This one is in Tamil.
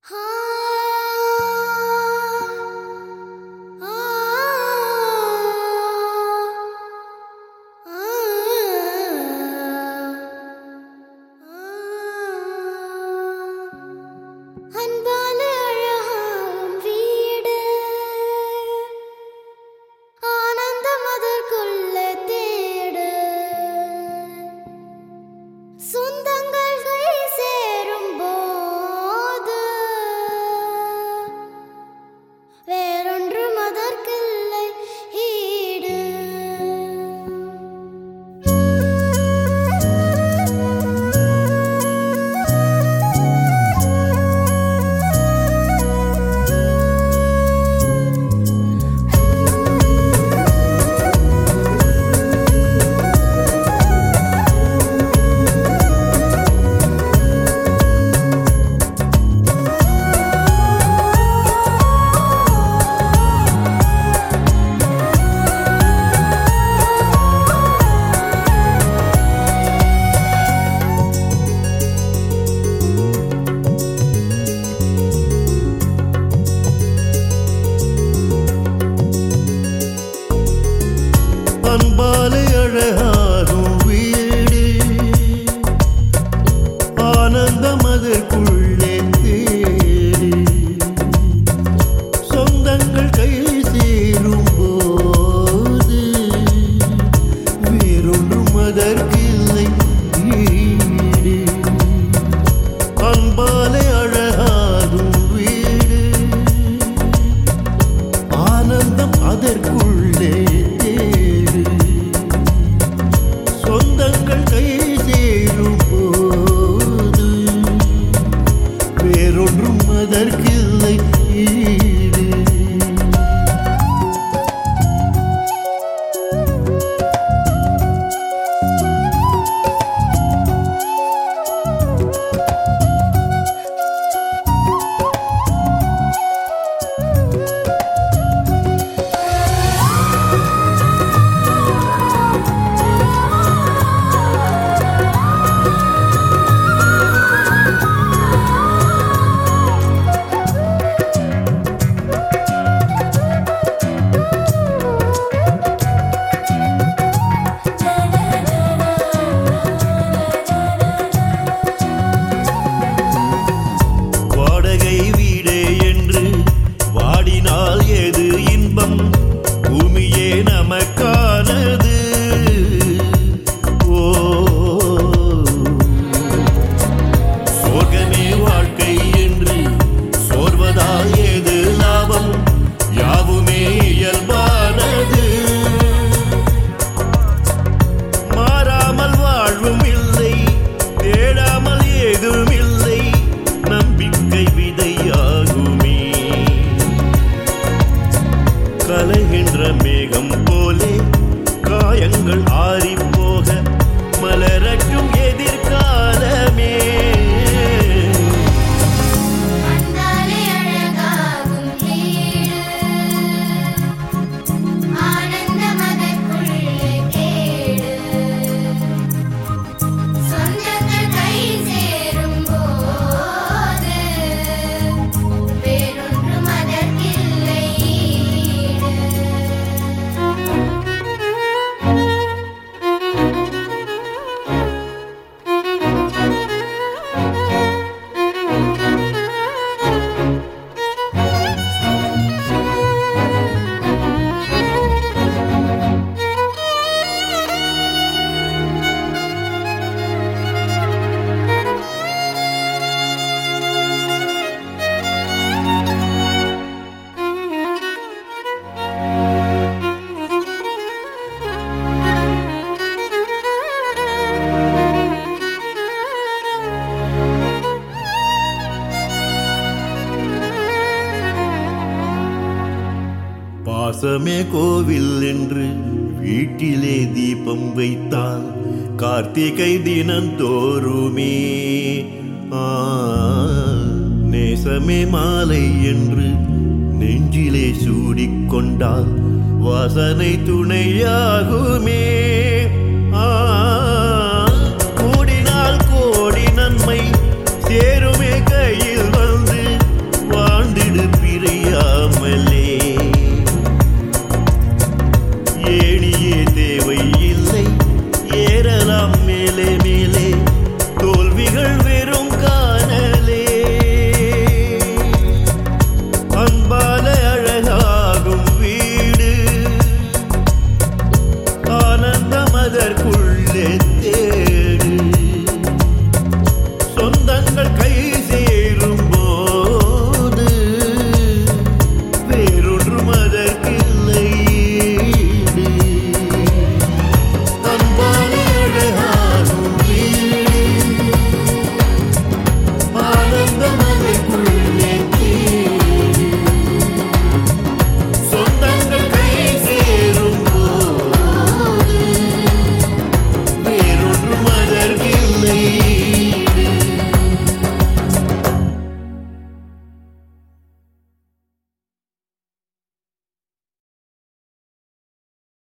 அன்பான அழகாம் வீடு ஆனந்தம் அதற்குள்ள தேடு சொந்தங்கள் கை சேரும் போது வேறொன்றும் அதற்கில்லை ஈடு அன்பாலே அழகாகும் வீடு ஆனந்தம் அதற்குள்ளே தேடி சொந்தங்கள் கை சேரும் போது வேறொன்றும் அதற்கில்லை ஈடு அன்பாலே அழகாகும் வீடு ஆனந்தம் அதற்குள்ளே தேடு சொந்தங்கள் கை சேரும் போது வேறொன்றும் அதற்கில்லை ஈடு வாடகை வீடே என்று வாடினால் எது இன்பம் பூமியே நமக்கானது ஓ சோர்கமே வாழ்க்கை என்று சோர்வதால் ஏது லாபம் யாவுமே இயல்பானது மாறாமல் வாழ்வும் இல்லை தேடாமல் ஏதும் இல்லை நம்பிக்கை விதையாகுமே கலைகின்ற மேகம் போலே காயங்கள் ஆறிப் போக மலரட்டும் எதிர்காலமே அன்பாலே அழகாகும் வீடு ஆனந்தம் அதற்குள்ளே தேடு சொந்தங்கள் கை சேரும் போது வேறொன்றும் அதற்கில்லை ஈடு பாசமே கோவில் என்று வீட்டிலே தீபம் வைத்தால் கார்த்திகை தினந்தோறுமே ஆ, நேசமே மாலை என்று நெஞ்சிலே சூடிக்கொண்டால் வாசனை துணையாகுமே